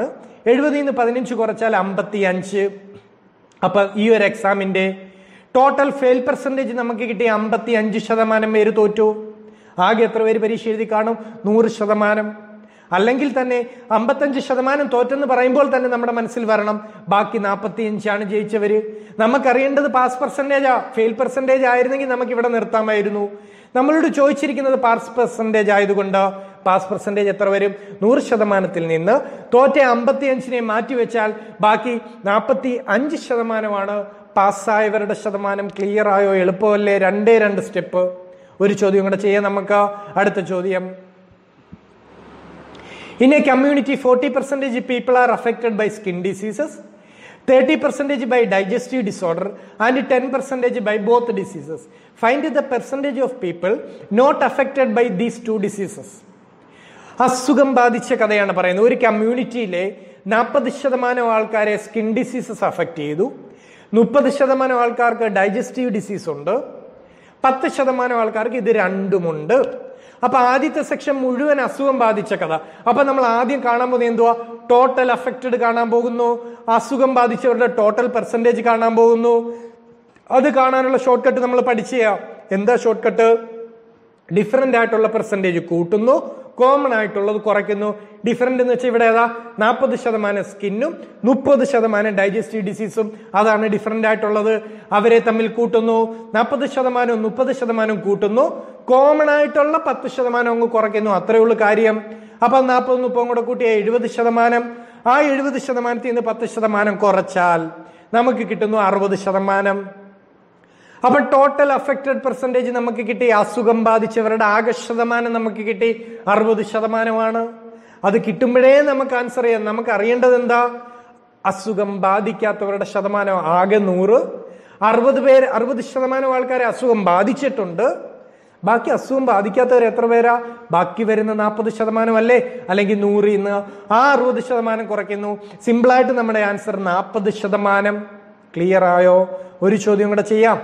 എഴുപതിൽ നിന്ന് പതിനഞ്ച് കുറച്ചാൽ അമ്പത്തി അഞ്ച് അപ്പൊ ഈ ഒരു എക്സാമിന്റെ ടോട്ടൽ ഫെയിൽ പെർസെൻറ്റേജ് നമുക്ക് കിട്ടിയ അമ്പത്തി അഞ്ച് ശതമാനം പേര് തോറ്റു ആകെ എത്ര പേര് പരീക്ഷ എഴുതി കാണും നൂറ് ശതമാനം അല്ലെങ്കിൽ തന്നെ അമ്പത്തഞ്ച് ശതമാനം തോറ്റെന്ന് പറയുമ്പോൾ തന്നെ നമ്മുടെ മനസ്സിൽ വരണം ബാക്കി നാൽപ്പത്തി അഞ്ചാണ് ജയിച്ചവര് നമുക്കറിയേണ്ടത് പാസ് പെർസെൻറ്റേജാ ഫെയിൽ പെർസെൻറ്റേജ് ആയിരുന്നെങ്കിൽ നമുക്ക് ഇവിടെ നിർത്താമായിരുന്നു നമ്മളോട് ചോദിച്ചിരിക്കുന്നത് പാസ് പെർസെൻറ്റേജ് ആയതുകൊണ്ട് പാസ് പെർസെൻറ്റേജ് എത്ര വരും നൂറ് ശതമാനത്തിൽ നിന്ന് തോറ്റ അമ്പത്തി അഞ്ചിനെ മാറ്റിവെച്ചാൽ ബാക്കി നാൽപ്പത്തി അഞ്ച് ശതമാനമാണ് പാസ്സായവരുടെ ശതമാനം ക്ലിയർ ആയോ എളുപ്പമല്ലേ രണ്ടേ രണ്ട് സ്റ്റെപ്പ് ഒരു ചോദ്യം കൂടെ ചെയ്യാം നമുക്ക് അടുത്ത ചോദ്യം In a community, 40% people are affected by skin diseases, 30% by digestive disorder, and 10% by both diseases. Find the percentage of people not affected by these two diseases. അസുഖം ബാധിച്ച കഥയാണ് പറയുന്നത് ഒരു കമ്മ്യൂണിറ്റിയിലെ നാൽപ്പത് ശതമാനം ആൾക്കാരെ സ്കിൻ ഡിസീസസ് അഫക്റ്റ് ചെയ്തു മുപ്പത് ശതമാനം ആൾക്കാർക്ക് ഡൈജസ്റ്റീവ് ഡിസീസ് ഉണ്ട് പത്ത് ശതമാനം ആൾക്കാർക്ക് ഇത് രണ്ടുമുണ്ട് അപ്പൊ ആദ്യത്തെ സെക്ഷൻ മുഴുവൻ അസുഖം ബാധിച്ച കഥ അപ്പൊ നമ്മൾ ആദ്യം കാണാൻ പോകുന്നത് എന്തുവാ ടോട്ടൽ അഫക്റ്റഡ് കാണാൻ പോകുന്നു അസുഖം ബാധിച്ചവരുടെ ടോട്ടൽ പെർസെൻറ്റേജ് കാണാൻ പോകുന്നു അത് കാണാനുള്ള ഷോർട്ട് കട്ട് നമ്മൾ പഠിച്ച എന്താ ഷോർട്ട് കട്ട് ഡിഫറെന്റ് ആയിട്ടുള്ള പെർസെൻറ്റേജ് കൂട്ടുന്നു കോമൺ ആയിട്ടുള്ളത് കുറയ്ക്കുന്നു ഡിഫറെന്റ് എന്ന് വെച്ചാൽ ഇവിടെ ഏതാ നാൽപ്പത് ശതമാനം സ്കിന്നും മുപ്പത് ശതമാനം ഡൈജസ്റ്റീവ് ഡിസീസും അതാണ് ഡിഫറെന്റ് ആയിട്ടുള്ളത് അവരെ തമ്മിൽ കൂട്ടുന്നു നാൽപ്പത് ശതമാനവും മുപ്പത് ശതമാനം കൂട്ടുന്നു കോമൺ ആയിട്ടുള്ള പത്ത് ശതമാനം അങ്ങ് കുറയ്ക്കുന്നു അത്രയേ ഉള്ളൂ കാര്യം അപ്പൊ നാൽപ്പത് മുപ്പതും കൂടെ കൂട്ടിയ എഴുപത് ശതമാനം ആ എഴുപത് ശതമാനത്തിൽ നിന്ന് പത്ത് ശതമാനം കുറച്ചാൽ നമുക്ക് കിട്ടുന്നു അറുപത് ശതമാനം അപ്പൊ ടോട്ടൽ അഫക്റ്റഡ് പെർസെൻറ്റേജ് നമുക്ക് കിട്ടി അസുഖം ബാധിച്ചവരുടെ ആകെ ശതമാനം നമുക്ക് കിട്ടി അറുപത് ശതമാനമാണ് അത് കിട്ടുമ്പോഴേ നമുക്ക് ആൻസർ ചെയ്യാം നമുക്ക് അറിയേണ്ടത് എന്താ അസുഖം ബാധിക്കാത്തവരുടെ ശതമാനം ആകെ നൂറ് അറുപത് പേര് അറുപത് ശതമാനം ആൾക്കാരെ അസുഖം ബാധിച്ചിട്ടുണ്ട് ബാക്കി അസുഖം ബാധിക്കാത്തവർ എത്ര പേരാ ബാക്കി വരുന്ന നാൽപ്പത് ശതമാനം അല്ലേ അല്ലെങ്കിൽ നൂറിൽ നിന്ന് ആ അറുപത് ശതമാനം കുറയ്ക്കുന്നു സിമ്പിളായിട്ട് നമ്മുടെ ആൻസർ നാൽപ്പത് ശതമാനം ക്ലിയർ ആയോ ഒരു ചോദ്യം കൂടെ ചെയ്യാം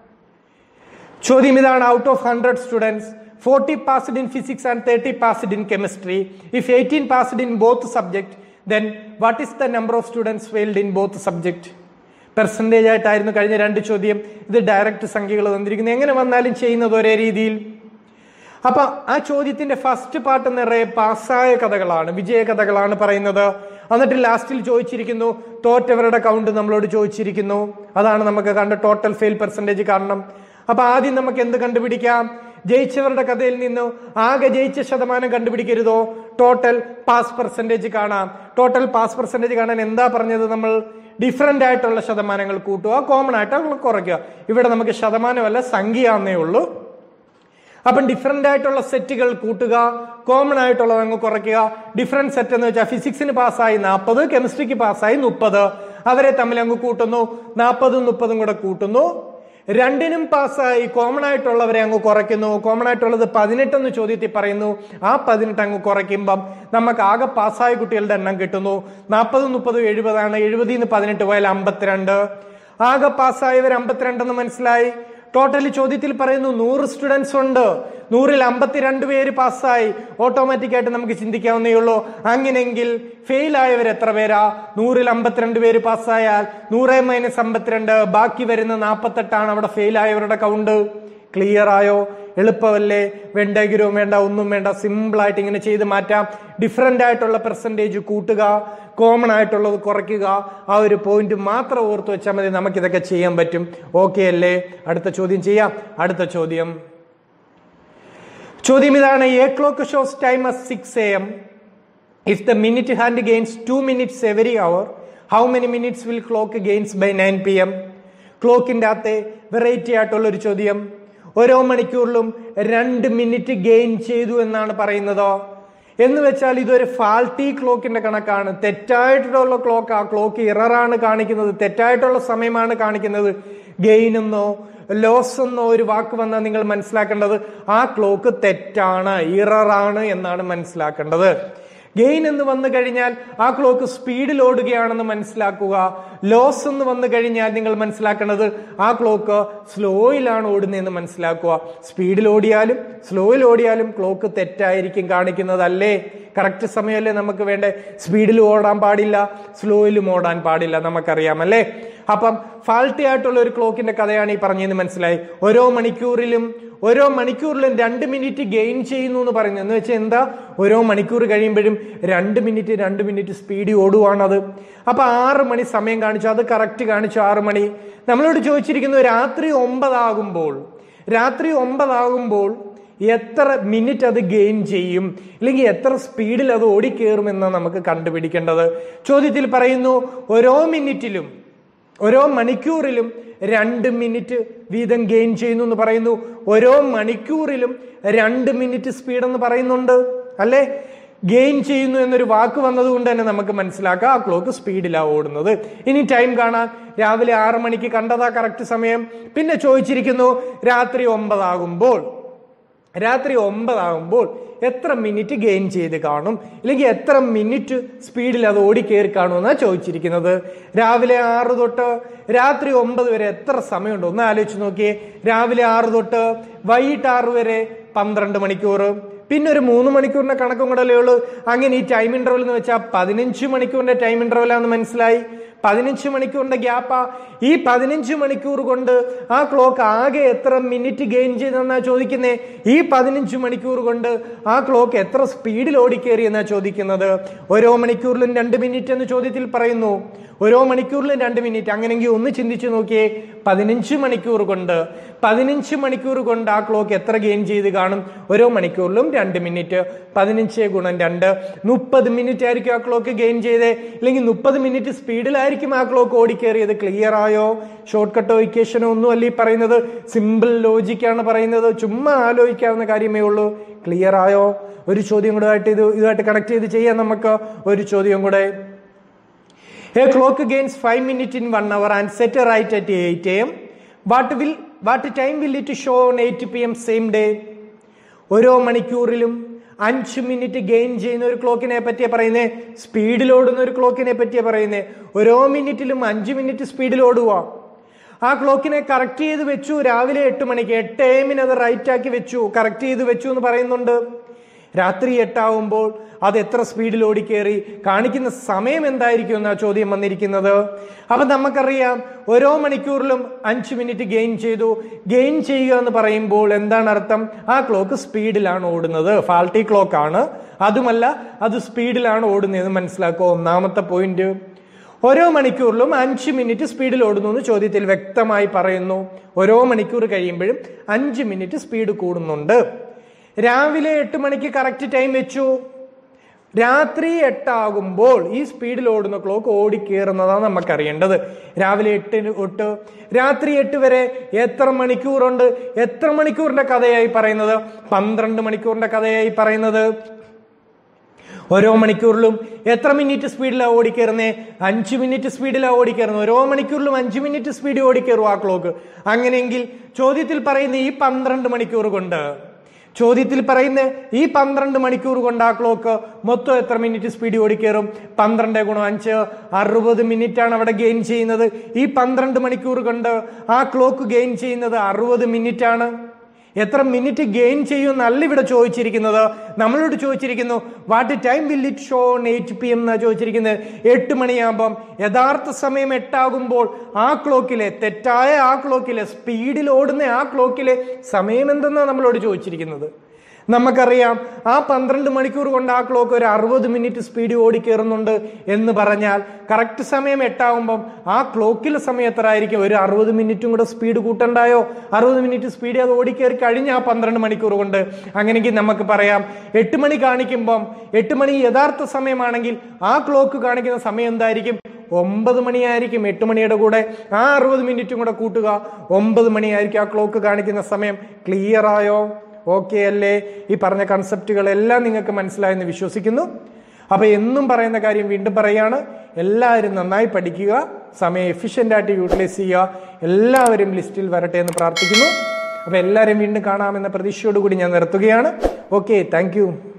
ചോദ്യം ഇതാണ് out of hundred students forty passed in physics and thirty passed in chemistry if eighteen passed in both subject then what is the number of students failed in both subject percentage ആയിട്ടായിരുന്നു കഴിഞ്ഞ രണ്ട് ചോദ്യം ഇത് direct സംഖ്യകൾ തന്നിരിക്കുന്നത് എങ്ങനെ വന്നാലും ചെയ്യുന്നത് ഒരേ രീതിയിൽ അപ്പൊ ആ ചോദ്യത്തിന്റെ ഫസ്റ്റ് പാർട്ട് നിറയെ പാസ്സായ കഥകളാണ് വിജയ കഥകളാണ് പറയുന്നത് എന്നിട്ട് ലാസ്റ്റിൽ ചോദിച്ചിരിക്കുന്നു തോറ്റവരുടെ കൗണ്ട് നമ്മളോട് ചോദിച്ചിരിക്കുന്നു അതാണ് നമുക്ക് കണ്ട ടോട്ടൽ ഫെയിൽ പെർസെൻറ്റേജ് കാണണം അപ്പൊ ആദ്യം നമുക്ക് എന്ത് കണ്ടുപിടിക്കാം ജയിച്ചവരുടെ കഥയിൽ നിന്ന് ആകെ ജയിച്ച ശതമാനം കണ്ടുപിടിക്കരുതോ ടോട്ടൽ പാസ് പെർസെൻറ്റേജ് കാണാം ടോട്ടൽ പാസ് പെർസെൻറ്റേജ് കാണാൻ എന്താ പറഞ്ഞത് നമ്മൾ ഡിഫറെന്റ് ആയിട്ടുള്ള ശതമാനങ്ങൾ കൂട്ടുക കോമൺ ആയിട്ട് കുറയ്ക്കുക ഇവിടെ നമുക്ക് ശതമാനമല്ല സംഖ്യയാന്നേ ഉള്ളൂ അപ്പം ഡിഫറെന്റ് ആയിട്ടുള്ള സെറ്റുകൾ കൂട്ടുക കോമൺ ആയിട്ടുള്ളത് അങ്ങ് കുറയ്ക്കുക ഡിഫറെന്റ് സെറ്റ് എന്ന് വെച്ചാൽ ഫിസിക്സിന് പാസ്സായി നാൽപ്പത് കെമിസ്ട്രിക്ക് പാസ്സായി മുപ്പത് അവരെ തമ്മിൽ അങ്ങ് കൂട്ടുന്നു നാൽപ്പതും മുപ്പതും കൂടെ കൂട്ടുന്നു രണ്ടിനും പാസ്സായി കോമൺ ആയിട്ടുള്ളവരെ അങ്ങ് കുറയ്ക്കുന്നു കോമൺ ആയിട്ടുള്ളത് പതിനെട്ടെന്ന് ചോദ്യത്തിൽ പറയുന്നു ആ പതിനെട്ട് അങ്ങ് കുറയ്ക്കുമ്പം നമുക്ക് ആകെ പാസ്സായ കുട്ടികളുടെ എണ്ണം കിട്ടുന്നു നാൽപ്പതും മുപ്പതും എഴുപതാണ് എഴുപതിൽ നിന്ന് പതിനെട്ട് പോയാൽ അമ്പത്തിരണ്ട് ആകെ പാസ്സായവർ അമ്പത്തിരണ്ടെന്ന് മനസ്സിലായി ടോട്ടലി ചോദ്യത്തിൽ പറയുന്നു നൂറ് സ്റ്റുഡൻസ് ഉണ്ട് നൂറിൽ അമ്പത്തിരണ്ട് പേര് പാസ്സായി ഓട്ടോമാറ്റിക് ആയിട്ട് നമുക്ക് ചിന്തിക്കാവുന്നേ ഉള്ളൂ അങ്ങനെങ്കിൽ ഫെയിൽ ആയവർ എത്ര പേരാ നൂറിൽ അമ്പത്തിരണ്ട് പേര് പാസ്സായാൽ നൂറ് മൈനസ് അമ്പത്തിരണ്ട് ബാക്കി വരുന്ന നാൽപ്പത്തെട്ടാണ് അവിടെ ഫെയിൽ ആയവരുടെ കൗണ്ട് ക്ലിയർ ആയോ എളുപ്പമല്ലേ വെണ്ടഗിരവും വേണ്ട ഒന്നും വേണ്ട സിമ്പിൾ ആയിട്ട് ഇങ്ങനെ ചെയ്ത് മാറ്റാം ഡിഫറെന്റ് ആയിട്ടുള്ള പെർസെൻറ്റേജ് കൂട്ടുക കോമൺ ആയിട്ടുള്ളത് കുറയ്ക്കുക ആ ഒരു പോയിന്റ് മാത്രം ഓർത്ത് വെച്ചാൽ മതി നമുക്കിതൊക്കെ ചെയ്യാൻ പറ്റും ഓക്കെ അല്ലേ അടുത്ത ചോദ്യം ചെയ്യാം അടുത്ത ചോദ്യം ചോദ്യം ഇതാണ് a clock shows time as six A M if the minute hand gains two minutes every hour how many minutes will clock gains by nine P M ക്ലോക്കിൻ്റെ അകത്തെ വെറൈറ്റി ആയിട്ടുള്ള ഒരു ചോദ്യം ഓരോ മണിക്കൂറിലും രണ്ട് മിനിറ്റ് ഗെയിൻ ചെയ്തു എന്നാണ് പറയുന്നത് എന്ന് വെച്ചാൽ ഇതൊരു ഫാൾട്ടി ക്ലോക്കിന്റെ കണക്കാണ് തെറ്റായിട്ടുള്ള ക്ലോക്ക് ആ ക്ലോക്ക് ഇററാണ് കാണിക്കുന്നത് തെറ്റായിട്ടുള്ള സമയമാണ് കാണിക്കുന്നത് ഗെയിൻ എന്നോ ലോസ് എന്നോ ഒരു വാക്ക് വന്നാൽ നിങ്ങൾ മനസ്സിലാക്കേണ്ടത് ആ ക്ലോക്ക് തെറ്റാണ് ഇററാണ് എന്നാണ് മനസ്സിലാക്കേണ്ടത് ഗെയിൻ എന്ന് വന്നു കഴിഞ്ഞാൽ ആ ക്ലോക്ക് സ്പീഡിൽ ഓടുകയാണെന്ന് മനസ്സിലാക്കുക ലോസ് എന്ന് വന്നു കഴിഞ്ഞാൽ നിങ്ങൾ മനസ്സിലാക്കേണ്ടത് ആ ക്ലോക്ക് സ്ലോയിലാണ് ഓടുന്നതെന്ന് മനസ്സിലാക്കുക സ്പീഡിൽ ഓടിയാലും സ്ലോയിൽ ഓടിയാലും ക്ലോക്ക് തെറ്റായിരിക്കും കാണിക്കുന്നത് അല്ലേ കറക്റ്റ് സമയമല്ലേ നമുക്ക് വേണ്ടേ സ്പീഡിൽ ഓടാൻ പാടില്ല സ്ലോയിലും ഓടാൻ പാടില്ല നമുക്കറിയാം അല്ലേ അപ്പം ഫാൾട്ടി ആയിട്ടുള്ള ഒരു ക്ലോക്കിന്റെ കഥയാണ് ഈ പറഞ്ഞതെന്ന് മനസ്സിലായി ഓരോ മണിക്കൂറിലും ഓരോ മണിക്കൂറിലും രണ്ട് മിനിറ്റ് ഗെയിൻ ചെയ്യുന്നു എന്ന് പറയുന്നത് എന്ന് വെച്ചാൽ എന്താ ഓരോ മണിക്കൂർ കഴിയുമ്പോഴും രണ്ട് മിനിറ്റ് രണ്ട് മിനിറ്റ് സ്പീഡിൽ ഓടുവാണത് അപ്പൊ ആറ് മണി സമയം കാണിച്ചു അത് കറക്റ്റ് കാണിച്ചു ആറ് മണി നമ്മളോട് ചോദിച്ചിരിക്കുന്നു രാത്രി ഒമ്പതാകുമ്പോൾ രാത്രി ഒമ്പതാകുമ്പോൾ എത്ര മിനിറ്റ് അത് ഗെയിൻ ചെയ്യും അല്ലെങ്കിൽ എത്ര സ്പീഡിൽ അത് ഓടിക്കേറുമെന്നാണ് നമുക്ക് കണ്ടുപിടിക്കേണ്ടത് ചോദ്യത്തിൽ പറയുന്നു ഓരോ മിനിറ്റിലും ഓരോ മണിക്കൂറിലും രണ്ട് മിനിറ്റ് വീതം ഗെയിൻ ചെയ്യുന്നു എന്ന് പറയുന്നു ഓരോ മണിക്കൂറിലും രണ്ട് മിനിറ്റ് സ്പീഡ് എന്ന് പറയുന്നുണ്ട് അല്ലേ ഗെയിൻ ചെയ്യുന്നു എന്നൊരു വാക്ക് വന്നതുകൊണ്ട് തന്നെ നമുക്ക് മനസ്സിലാക്കാം ആ ക്ലോക്ക് സ്പീഡിലാണ് ഓടുന്നത് ഇനി ടൈം കാണാൻ രാവിലെ ആറ് മണിക്ക് കണ്ടതാ കറക്റ്റ് സമയം പിന്നെ ചോദിച്ചിരിക്കുന്നു രാത്രി ഒമ്പതാകുമ്പോൾ രാത്രി ഒമ്പതാകുമ്പോൾ എത്ര മിനിറ്റ് ഗെയിൻ ചെയ്ത് കാണും ഇല്ലെങ്കിൽ എത്ര മിനിറ്റ് സ്പീഡിൽ അത് ഓടിക്കേറി കാണുമെന്നാണ് ചോദിച്ചിരിക്കുന്നത് രാവിലെ ആറ് തൊട്ട് രാത്രി ഒമ്പത് വരെ എത്ര സമയമുണ്ട് ഒന്ന് ആലോചിച്ച് നോക്കിയേ രാവിലെ ആറ് തൊട്ട് വൈകിട്ട് ആറ് വരെ പന്ത്രണ്ട് മണിക്കൂർ പിന്നെ ഒരു മൂന്ന് മണിക്കൂറിന്റെ കണക്കും കൂടെ ഉള്ളൂ അങ്ങനെ ഈ ടൈം ഇന്റർവൽ എന്ന് വെച്ചാൽ പതിനഞ്ച് മണിക്കൂറിന്റെ ടൈം ഇന്റർവലാന്ന് മനസ്സിലായി പതിനഞ്ച് മണിക്കൂറിന്റെ ഗ്യാപ്പാ ഈ പതിനഞ്ച് മണിക്കൂർ കൊണ്ട് ആ ക്ലോക്ക് ആകെ എത്ര മിനിറ്റ് ഗെയിൻ ചെയ്തെന്നാ ചോദിക്കുന്നേ ഈ പതിനഞ്ച് മണിക്കൂർ കൊണ്ട് ആ ക്ലോക്ക് എത്ര സ്പീഡിൽ ഓടിക്കേറി എന്നാ ചോദിക്കുന്നത് ഓരോ മണിക്കൂറിലും രണ്ട് മിനിറ്റ് എന്ന് ചോദ്യത്തിൽ പറയുന്നു ഓരോ മണിക്കൂറിലും രണ്ട് മിനിറ്റ് അങ്ങനെങ്കിൽ ഒന്ന് ചിന്തിച്ചു നോക്കിയേ പതിനഞ്ച് മണിക്കൂർ കൊണ്ട് പതിനഞ്ച് മണിക്കൂർ കൊണ്ട് ആ ക്ലോക്ക് എത്ര ഗെയിൻ ചെയ്ത് കാണും ഓരോ മണിക്കൂറിലും രണ്ട് മിനിറ്റ് പതിനഞ്ച് ഗുണം രണ്ട് മുപ്പത് മിനിറ്റ് ആയിരിക്കും ആ ക്ലോക്ക് ഗെയിൻ ചെയ്തേ ഇല്ലെങ്കിൽ മുപ്പത് മിനിറ്റ് സ്പീഡിലായിരിക്കും ആ ക്ലോക്ക് ഓടിക്കേറിയത് ക്ലിയർ ആയോ ഷോർട്ട് കട്ടോ ഇക്വേഷനോ ഒന്നും അല്ല ഈ പറയുന്നത് സിമ്പിൾ ലോജിക്കാണ് പറയുന്നത് ചുമ്മാ ആലോചിക്കാവുന്ന കാര്യമേ ഉള്ളൂ ക്ലിയർ ആയോ ഒരു ചോദ്യം കൂടെ ആയിട്ട് ഇത് ഇതുമായിട്ട് കണക്ട് ചെയ്ത് ചെയ്യാം നമുക്ക് ഒരു ചോദ്യം കൂടെ A clock gains 5 minutes in 1 hour and set a right at 8 am. What will what time will it show on 8 pm same day? ഓരോ മണിക്കൂറിലും അഞ്ച് മിനിറ്റ് ഗെയിൻ ചെയ്യുന്ന ഒരു ക്ലോക്കിനെ പറ്റിയാ പറയുന്നേ സ്പീഡിൽ ഓടുന്ന ഒരു ക്ലോക്കിനെ പറ്റിയാ പറയുന്നേ ഓരോ മിനിറ്റിലും അഞ്ച് മിനിറ്റ് സ്പീഡിൽ ഓടുക ആ ക്ലോക്കിനെ കറക്റ്റ് ചെയ്ത് വെച്ചു രാവിലെ എട്ട് മണിക്ക് എട്ട് എമ്മിന് അത് റൈറ്റ് ആക്കി വെച്ചു കറക്റ്റ് ചെയ്ത് വെച്ചു എന്ന് പറയുന്നുണ്ട് രാത്രി എട്ടാവുമ്പോൾ അത് എത്ര സ്പീഡിൽ ഓടിക്കേറി കാണിക്കുന്ന സമയം എന്തായിരിക്കും എന്നാ ചോദ്യം വന്നിരിക്കുന്നത് അപ്പൊ നമുക്കറിയാം ഓരോ മണിക്കൂറിലും അഞ്ച് മിനിറ്റ് ഗെയിൻ ചെയ്തു ഗെയിൻ ചെയ്യുക എന്ന് പറയുമ്പോൾ എന്താണ് അർത്ഥം ആ ക്ലോക്ക് സ്പീഡിലാണ് ഓടുന്നത് ഫാൾട്ടി ക്ലോക്ക് ആണ് അതുമല്ല അത് സ്പീഡിലാണ് ഓടുന്നതെന്ന് മനസ്സിലാക്കുക ഒന്നാമത്തെ പോയിന്റ് ഓരോ മണിക്കൂറിലും അഞ്ച് മിനിറ്റ് സ്പീഡിൽ ഓടുന്നു എന്ന് ചോദ്യത്തിൽ വ്യക്തമായി പറയുന്നു ഓരോ മണിക്കൂർ കഴിയുമ്പോഴും അഞ്ച് മിനിറ്റ് സ്പീഡ് കൂടുന്നുണ്ട് രാവിലെ എട്ട് മണിക്ക് കറക്റ്റ് ടൈം വെച്ചു രാത്രി എട്ടാകുമ്പോൾ ഈ സ്പീഡിൽ ഓടുന്ന ക്ലോക്ക് ഓടിക്കേറുന്നതാണ് നമുക്കറിയേണ്ടത് രാവിലെ എട്ടിന് തൊട്ട് രാത്രി എട്ട് വരെ എത്ര മണിക്കൂറുണ്ട് എത്ര മണിക്കൂറിന്റെ കഥയായി പറയുന്നത് പന്ത്രണ്ട് മണിക്കൂറിന്റെ കഥയായി പറയുന്നത് ഓരോ മണിക്കൂറിലും എത്ര മിനിറ്റ് സ്പീഡിലാണ് ഓടിക്കയറുന്നേ അഞ്ച് മിനിറ്റ് സ്പീഡിലാണ് ഓടിക്കയറുന്നത് ഓരോ മണിക്കൂറിലും അഞ്ച് മിനിറ്റ് സ്പീഡിൽ ഓടിക്കയറും ആ ക്ലോക്ക് അങ്ങനെയെങ്കിൽ ചോദ്യത്തിൽ പറയുന്ന ഈ പന്ത്രണ്ട് മണിക്കൂർ കൊണ്ട് ചോദ്യത്തിൽ പറയുന്ന ഈ പന്ത്രണ്ട് മണിക്കൂർ കൊണ്ട് ആ ക്ലോക്ക് മൊത്തം എത്ര മിനിറ്റ് സ്പീഡ് ഓടിക്കയറും പന്ത്രണ്ട് ഗുണം അഞ്ച് അറുപത് മിനിറ്റ് ആണ് അവിടെ ഗെയിൻ ചെയ്യുന്നത് ഈ പന്ത്രണ്ട് മണിക്കൂർ കൊണ്ട് ആ ക്ലോക്ക് ഗെയിൻ ചെയ്യുന്നത് അറുപത് മിനിറ്റ് ആണ് എത്ര മിനിറ്റ് ഗെയിൻ ചെയ്യുമെന്നല്ല ഇവിടെ ചോദിച്ചിരിക്കുന്നത് നമ്മളോട് ചോദിച്ചിരിക്കുന്നു what time will it show on eight P M എന്നാ ചോദിച്ചിരിക്കുന്നത് എട്ട് മണിയാകുമ്പം യഥാർത്ഥ സമയം എട്ടാകുമ്പോൾ ആ ക്ലോക്കിലെ തെറ്റായ ആ ക്ലോക്കിലെ സ്പീഡിൽ ഓടുന്ന ആ ക്ലോക്കിലെ സമയം എന്തെന്നാണ് നമ്മളോട് ചോദിച്ചിരിക്കുന്നത് നമുക്കറിയാം ആ പന്ത്രണ്ട് മണിക്കൂർ കൊണ്ട് ആ ക്ലോക്ക് ഒരു അറുപത് മിനിറ്റ് സ്പീഡ് ഓടിക്കേറുന്നുണ്ട് എന്ന് പറഞ്ഞാൽ കറക്റ്റ് സമയം എട്ടാവുമ്പം ആ ക്ലോക്കിലെ സമയം എത്ര ആയിരിക്കും ഒരു അറുപത് മിനിറ്റും കൂടെ സ്പീഡ് കൂട്ടണ്ടായോ അറുപത് മിനിറ്റ് സ്പീഡ് അത് ഓടിക്കേറി കഴിഞ്ഞ ആ പന്ത്രണ്ട് മണിക്കൂർ കൊണ്ട് അങ്ങനെയെങ്കിൽ നമുക്ക് പറയാം എട്ട് മണി കാണിക്കുമ്പം എട്ട് മണി യഥാർത്ഥ സമയമാണെങ്കിൽ ആ ക്ലോക്ക് കാണിക്കുന്ന സമയം എന്തായിരിക്കും ഒമ്പത് മണിയായിരിക്കും എട്ട് മണിയുടെ കൂടെ ആ അറുപത് മിനിറ്റും കൂടെ കൂട്ടുക ഒമ്പത് മണിയായിരിക്കും ആ ക്ലോക്ക് കാണിക്കുന്ന സമയം ക്ലിയർ ആയോ ഓക്കെ അല്ലേ ഈ പറഞ്ഞ കൺസെപ്റ്റുകളെല്ലാം നിങ്ങൾക്ക് മനസ്സിലായെന്ന് വിശ്വസിക്കുന്നു അപ്പൊ എന്നും പറയുന്ന കാര്യം വീണ്ടും പറയാണ് എല്ലാവരും നന്നായി പഠിക്കുക സമയം എഫിഷ്യൻ്റ് ആയിട്ട് യൂട്ടിലൈസ് ചെയ്യുക എല്ലാവരും ലിസ്റ്റിൽ വരട്ടെ എന്ന് പ്രാർത്ഥിക്കുന്നു അപ്പൊ എല്ലാവരും വീണ്ടും കാണാമെന്ന പ്രതീക്ഷയോടുകൂടി ഞാൻ നിർത്തുകയാണ് ഓക്കെ താങ്ക്